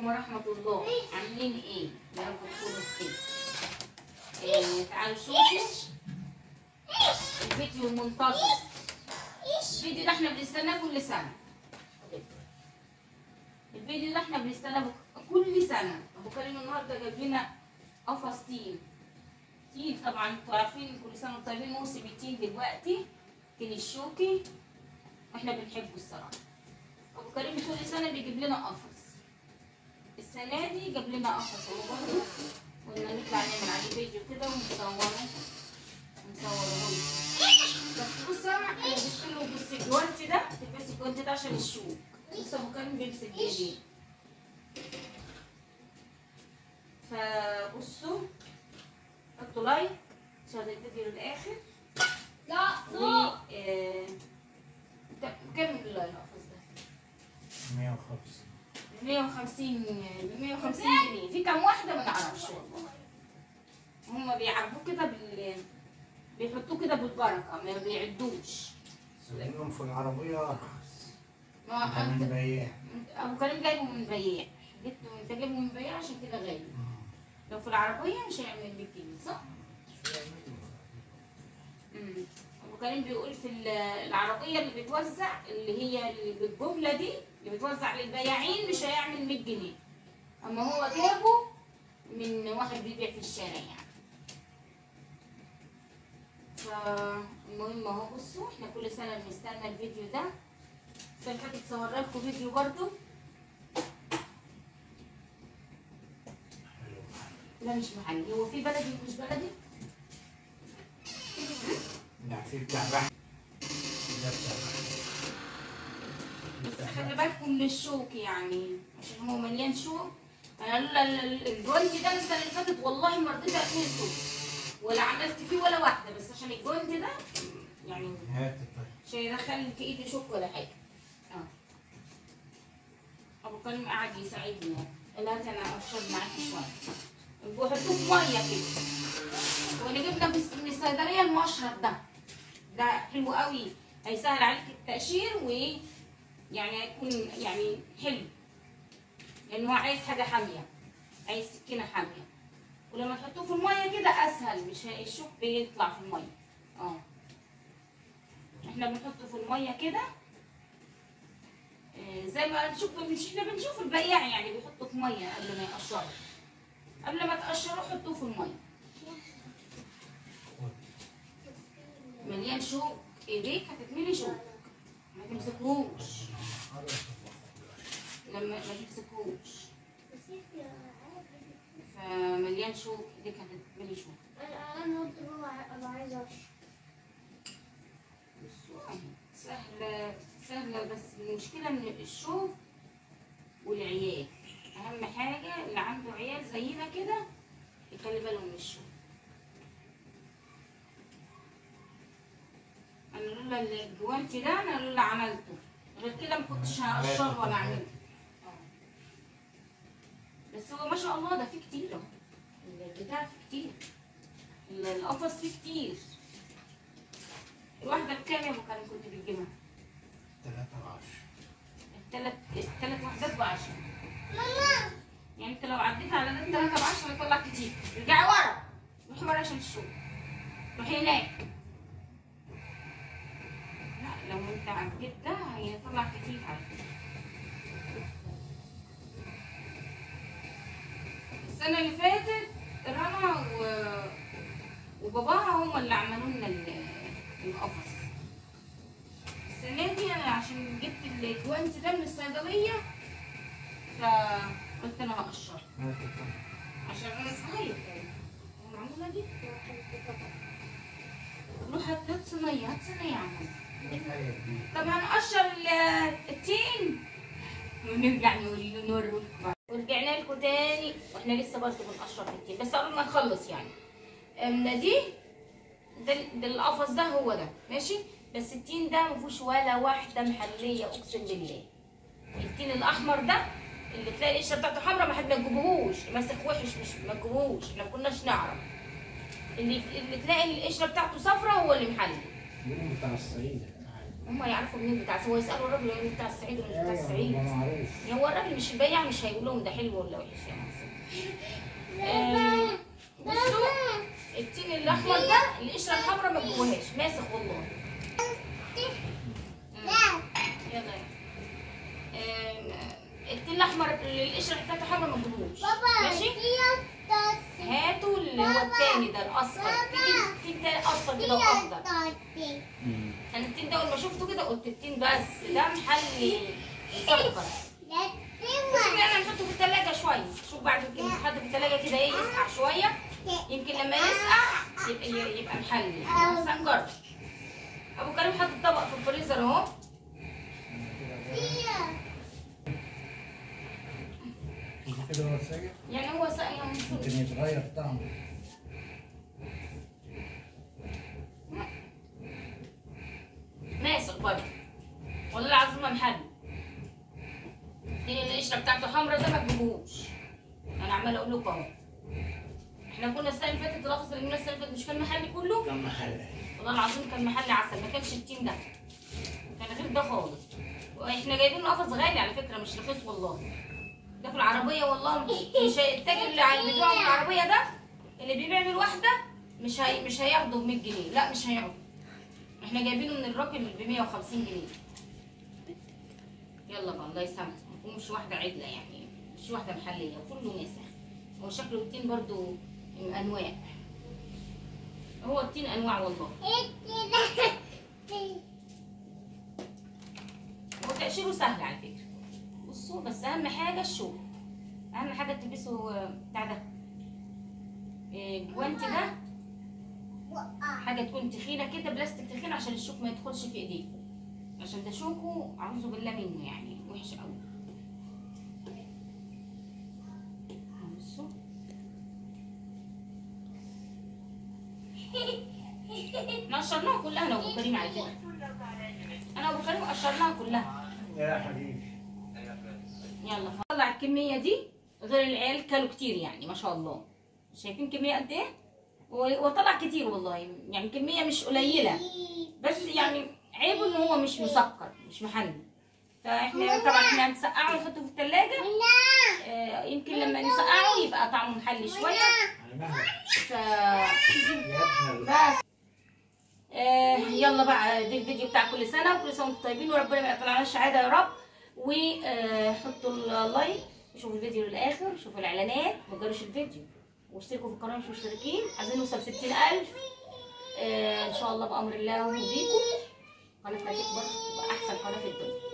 عليكم ورحمة الله عاملين ايه؟ يا رب تكونوا بخير إيه تعالوا شوفوا الفيديو المنتظر الفيديو ده احنا بنستناه كل سنة الفيديو ده احنا بنستناه بك- كل سنة ابو كريم النهارده جاب لنا قفص تين تين طبعا انتوا عارفين كل سنة وانتم طيبين موسم التين دلوقتي تين الشوكي واحنا بنحبه الصراحة ابو كريم كل سنة بيجيب لنا قفص السنة دي جاب لنا قفص اهو برضه قلنا نطلع نعمل عليه فيديو كده ونصوره ونصوره بس بص انا انا جبت له بص الجوانتي ده تلبسي الجوانتي ده عشان الشوك بص ابو كريم بيمسك بايديه فبصوا حطوا لايك شغل الفيديو للاخر لا و آه، ده- كام القفص ده؟ 150 ب 150 ب 150 جنيه في كام واحده ما نعرفش والله هما بيعبوه كده بال بيحطوه كده بالبركه ما بيعدوش سعرهم في العربية أرخص ما ده من أنت- بياع ابو كريم جايبه من بياع جبته انت جايبه من بياع عشان كده غالي لو في العربيه مش هيعمل بيك جنيه صح؟ امم ابو كريم بيقول في ال- العربيه اللي بتوزع اللي هي اللي بالجمله دي اللي بتوزع للبياعين مش هيعمل 100 جنيه اما هو جابه من واحد بيبيع في الشارع يعني فالمهم اهو بصوا احنا كل سنه بنستنى الفيديو ده السنه اللي فاتت صورنا لكم فيديو برضو لا مش محلي هو في بلدي مش بلدي لا في بتاع بحر ده بتاع بحر بس خلي بالكم من الشوك يعني عشان هو مليان شوك انا لولا ال- ال- الجوانتي ده السنه اللي فاتت والله ما رضيت اكنسه ولا عملت فيه ولا واحده بس عشان الجوانتي ده يعني هات طيب مش هيدخل في ايدي شوك ولا حاجه اه ابو كريم قاعد يساعدني لا انا اشرب معاكي شويه وحطوه في ميه كده وانا جبنا بس- من الصيدليه المشرب ده ده حلو قوي هيسهل عليك التقشير و يعني هيكون يعني حلو لان هو عايز حاجه حاميه عايز سكينه حاميه ولما تحطوه في الميه كده اسهل مش هي- الشوك بيطلع في الميه اه احنا بنحطه في الميه كده آه، زي ما نشوف مش احنا بنشوف البياع يعني بيحطه في ميه قبل ما يقشره قبل ما تقشروه حطوه في الميه مليان شوك ايديك هتتملي شوك ما تمسكوش لما ما تمسكوش فمليان شوك ايديك هتتملي شوك انا قلت بابا انا عايز اشرب بصوا، سهلة سهلة بس المشكلة ان الشوك والعيال اهم حاجة اللي عنده عيال زينا كده يخلي باله من الشوك انا لولا الجوانتي ده انا لولا عملته غير كده ما كنتش هقشر ولا اعمله آه. بس هو ما شاء الله ده فيه كتير اهو البتاع فيه كتير ال- القفص فيه كتير الواحدة بكام يا ابو كريم كنت بتجيبها؟ 3 10 التلات التلات وحدات بعشرة يعني انت لو عديت على ده تلاتة بعشرة هيطلع كتير ارجعي ورا روحي ورا عشان الشغل روحي هناك لا لو انت عديت ده هيطلع كتير على فكرة السنة اللي فاتت رنا و... وباباها هم اللي عملوا لنا ال- القفص السنة دي أنا عشان جبت الجوانتي ده من الصيدلية فقلت أنا هقشر هات طيب عشان أنا صغير المعمولة دي روح هات هات صينية هات صينية يا عم دي حاجة كبيرة طب هنقشر ال- التين ونرجع نقول نوري ورجعنا لكم تاني واحنا لسه برضه بنقشر في التين بس قبل ما نخلص يعني أم دي ده, ده القفص ده هو ده ماشي بس التين ده ما فيهوش ولا واحده محليه اقسم بالله التين الاحمر ده اللي تلاقي القشره بتاعته حمراء ما حد ما تجيبوهوش ماسك وحش مش ما تجيبوهوش احنا ما كناش نعرف اللي اللي تلاقي القشره بتاعته صفراء هو اللي محلي يوم بتاع الصعيد هم يعرفوا منين بتاع هو يسالوا الراجل يقول بتاع الصعيد ولا مش بتاع الصعيد ايوه معروف هو الراجل مش البياع مش هيقول لهم ده حلو ولا وحش يا مصر آم، بصوا التين الاحمر ده القشره الحمراء ما تجيبوهاش ماسخ والله مم. يلا يلا. آم، التين الاحمر اللي القشره بتاعته حمراء ما تجيبوش ماشي هاتوا اللي هو التاني ده الاصفر في تين تاني اصفر كده واخضر انا التين ده اول ما شفته كده قلت التين بس ده محل مسكر بس انا نحطه في الثلاجه شويه شوف بعد كده نحطه في الثلاجه كده ايه يسقع شويه يمكن لما يسقع يبقى يبقى محلي بس هنجرب ابو كريم حط الطبق في الفريزر اهو مش كده هو سايق يعني هو سقع يعني ممكن يتغير طعمه ماسك برضه والله العظيم ما محل دي القشره بتاعته حمرا ده ما تجيبوهوش انا عماله اقول لكم اهو احنا كنا السنه اللي فاتت القفص اللي جبناه السنه اللي فاتت مش كان محلي كله كم محل والله العظيم كان محل عسل ما كانش التين ده كان غير ده خالص واحنا جايبين قفص غالي على فكره مش رخيص والله ده في العربيه والله مش هي- التاجر اللي ع- اللي بيبيعه في العربيه ده اللي بيبيع بالواحده مش هي مش هياخده ب 100 جنيه لا مش هياخده احنا جايبينه من الراجل ب 150 جنيه يلا بقى الله يسامحك ومش واحده عدله يعني مش واحده محليه كله ناسخ هو شكله التين برضو انواع هو التين انواع والله وتقشيره سهل على فكره بصوا بس اهم حاجه الشوك اهم حاجه تلبسوا آه، بتاع ده آه، الجوانتي ده حاجه تكون تخينه كده بلاستيك تخين عشان الشوك ما يدخلش في ايديكم عشان ده شوكه اعوذ بالله منه يعني وحش قوي بصوا احنا قشرناها كلها انا وابو كريم على فكره انا وابو كريم قشرناها كلها يا حبيبي يلا طلع الكميه دي غير العيال كلوا كتير يعني ما شاء الله شايفين كميه قد ايه و- وطلع كتير والله يعني كميه مش قليله بس يعني عيبه ان هو مش مسكر مش محلي فاحنا طبعا احنا هنسقعه ونحطه في الثلاجه آه يمكن لما نسقعه يبقى طعمه محلي شويه على مهلك ف يا ابن ال- بس آه يلا بقى ده الفيديو بتاع كل سنه وكل سنه وانتم طيبين وربنا ما يقطعنا السعاده يا رب وحطوا اللايك وشوفوا الفيديو للاخر شوفوا الاعلانات ما تجروش الفيديو واشتركوا في القناه مش مشتركين عايزين نوصل 60000 آه ان شاء الله بامر الله وبيكم قناتنا تكبر تبقى احسن قناه في الدنيا